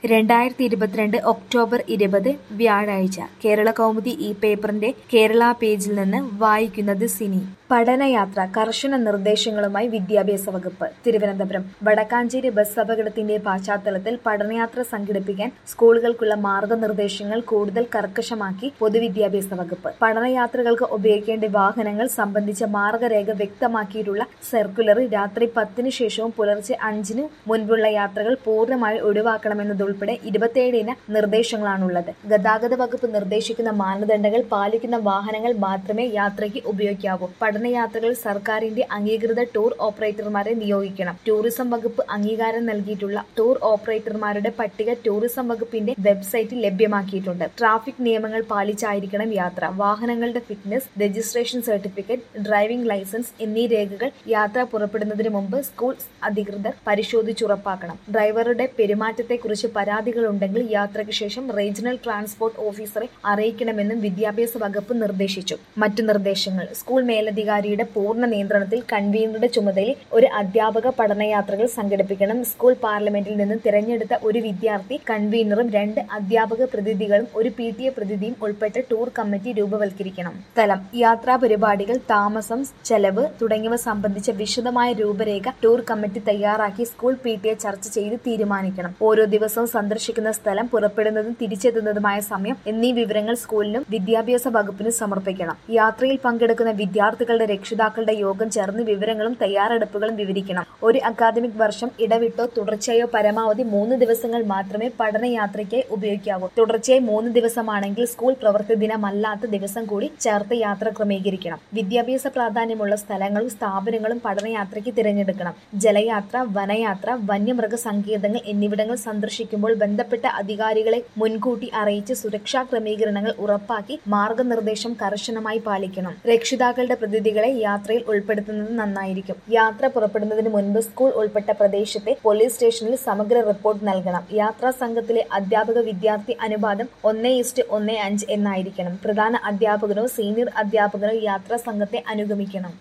രണ്ടായിരത്തി ഇരുപത്തിരണ്ട് ഒക്ടോബർ ഇരുപത് വ്യാഴാഴ്ച കേരള കൗമുദി ഈ പേപ്പറിന്റെ കേരള പേജിൽ നിന്ന് വായിക്കുന്നത് സിനി പഠനയാത്ര കർശന നിർദ്ദേശങ്ങളുമായി വിദ്യാഭ്യാസ വകുപ്പ് തിരുവനന്തപുരം വടക്കാഞ്ചേരി ബസ് അപകടത്തിന്റെ പശ്ചാത്തലത്തിൽ പഠനയാത്ര സംഘടിപ്പിക്കാൻ സ്കൂളുകൾക്കുള്ള മാർഗനിർദ്ദേശങ്ങൾ കൂടുതൽ കർക്കശമാക്കി പൊതുവിദ്യാഭ്യാസ വകുപ്പ് പഠനയാത്രകൾക്ക് ഉപയോഗിക്കേണ്ട വാഹനങ്ങൾ സംബന്ധിച്ച മാർഗരേഖ വ്യക്തമാക്കിയിട്ടുള്ള സർക്കുലർ രാത്രി പത്തിന് ശേഷവും പുലർച്ചെ അഞ്ചിന് മുൻപുള്ള യാത്രകൾ പൂർണ്ണമായി ഒഴിവാക്കണമെന്നതുൾപ്പെടെ ഇരുപത്തിയേഴ് ഇന നിർദ്ദേശങ്ങളാണുള്ളത് ഗതാഗത വകുപ്പ് നിർദ്ദേശിക്കുന്ന മാനദണ്ഡങ്ങൾ പാലിക്കുന്ന വാഹനങ്ങൾ മാത്രമേ യാത്രയ്ക്ക് ഉപയോഗിക്കാവൂ പഠനയാത്രകൾ സർക്കാരിന്റെ അംഗീകൃത ടൂർ ഓപ്പറേറ്റർമാരെ നിയോഗിക്കണം ടൂറിസം വകുപ്പ് അംഗീകാരം നൽകിയിട്ടുള്ള ടൂർ ഓപ്പറേറ്റർമാരുടെ പട്ടിക ടൂറിസം വകുപ്പിന്റെ വെബ്സൈറ്റിൽ ലഭ്യമാക്കിയിട്ടുണ്ട് ട്രാഫിക് നിയമങ്ങൾ പാലിച്ചായിരിക്കണം യാത്ര വാഹനങ്ങളുടെ fitness registration certificate driving licence എന്നീ രേഖകൾ യാത്ര പുറപ്പെടുന്നതിന് മുമ്പ് സ്കൂൾ അധികൃതർ പരിശോധിച്ചുറപ്പാക്കണം ഡ്രൈവറുടെ പെരുമാറ്റത്തെക്കുറിച്ച് പരാതികളുണ്ടെങ്കിൽ യാത്രയ്ക്ക് ശേഷം റീജിയണൽ ട്രാൻസ്പോർട്ട് ഓഫീസറെ അറിയിക്കണമെന്നും വിദ്യാഭ്യാസ വകുപ്പ് നിർദ്ദേശിച്ചു മറ്റു നിർദ്ദേശങ്ങൾ സ്കൂൾ മേലധികാരിയുടെ പൂർണ്ണ നിയന്ത്രണത്തിൽ കൺവീനറുടെ ചുമതലയിൽ ഒരു അധ്യാപക പഠനയാത്രകൾ സംഘടിപ്പിക്കണം സ്കൂൾ പാർലമെന്റിൽ നിന്ന് തിരഞ്ഞെടുത്ത ഒരു വിദ്യാർത്ഥി കൺവീനറും രണ്ട് അധ്യാപക പ്രതിനിധികളും ഒരു പി ടി എ പ്രതിനിധിയും ഉൾപ്പെട്ട ടൂർ കമ്മിറ്റി രൂപവൽക്കരിക്കണം സ്ഥലം യാത്രാ പരിപാടികൾ താമസം ചെലവ് തുടങ്ങിയവ സംബന്ധിച്ച വിശദമായ രൂപരേഖ ടൂർ കമ്മിറ്റി തയ്യാറാക്കി സ്കൂൾ പി ടി എ ചർച്ച ചെയ്ത് തീരുമാനിക്കണം ഓരോ ദിവസവും സന്ദർശിക്കുന്ന സ്ഥലം പുറപ്പെടുന്നതും തിരിച്ചെത്തുന്നതുമായ സമയം എന്നീ വിവരങ്ങൾ സ്കൂളിനും വിദ്യാഭ്യാസ വകുപ്പിനും സമർപ്പിക്കണം യാത്രയിൽ പങ്കെടുക്കുന്ന വിദ്യാർത്ഥികളുടെ രക്ഷിതാക്കളുടെ യോഗം ചേർന്ന് വിവരങ്ങളും തയ്യാറെടുപ്പുകളും വിവരിക്കണം ഒരു അക്കാദമിക് വർഷം ഇടവിട്ടോ തുടർച്ചയായോ പരമാവധി മൂന്ന് ദിവസങ്ങൾ മാത്രമേ പഠനയാത്രയ്ക്കായി ഉപയോഗിക്കാവൂ തുടർച്ചയായി മൂന്ന് ദിവസമാണെങ്കിൽ സ്കൂൾ പ്രവൃത്തി ദിനമല്ലാത്ത ദിവസം കൂടി ചേർത്ത് യാത്ര ക്രമീകരിക്കണം വിദ്യാഭ്യാസ പ്രാധാന്യമുള്ള സ്ഥലങ്ങളും സ്ഥാപനങ്ങളും പഠനയാത്രയ്ക്ക് തിരഞ്ഞെടുക്കണം ജലയാത്ര വനയാത്ര വന്യമൃഗ സങ്കേതങ്ങൾ എന്നിവിടങ്ങൾ സന്ദർശിക്കുമ്പോൾ ബന്ധപ്പെട്ട അധികാരികളെ മുൻകൂട്ടി അറിയിച്ച് സുരക്ഷാ ക്രമീകരണങ്ങൾ ഉറപ്പാക്കി മാർഗനിർദ്ദേശം കർശനമായി പാലിക്കണം രക്ഷിതാക്കളുടെ പ്രതിനിധികളെ യാത്രയിൽ ഉൾപ്പെടുത്തുന്നത് നന്നായിരിക്കും യാത്ര പുറപ്പെടുന്നതിന് മുൻപ് സ്കൂൾ ഉൾപ്പെട്ട പ്രദേശത്തെ പോലീസ് സ്റ്റേഷനിൽ സമഗ്ര റിപ്പോർട്ട് നൽകണം യാത്രാ സംഘത്തിലെ അധ്യാപക വിദ്യാർത്ഥി അനുപാതം ഒന്നേ ഇസ്റ്റ് ഒന്നേ അഞ്ച് എന്നായിരിക്കണം പ്രധാന അധ്യാപകനോ സീനിയർ അധ്യാപകനോ യാത്രാ സംഘത്തെ അനുഗമിക്കണം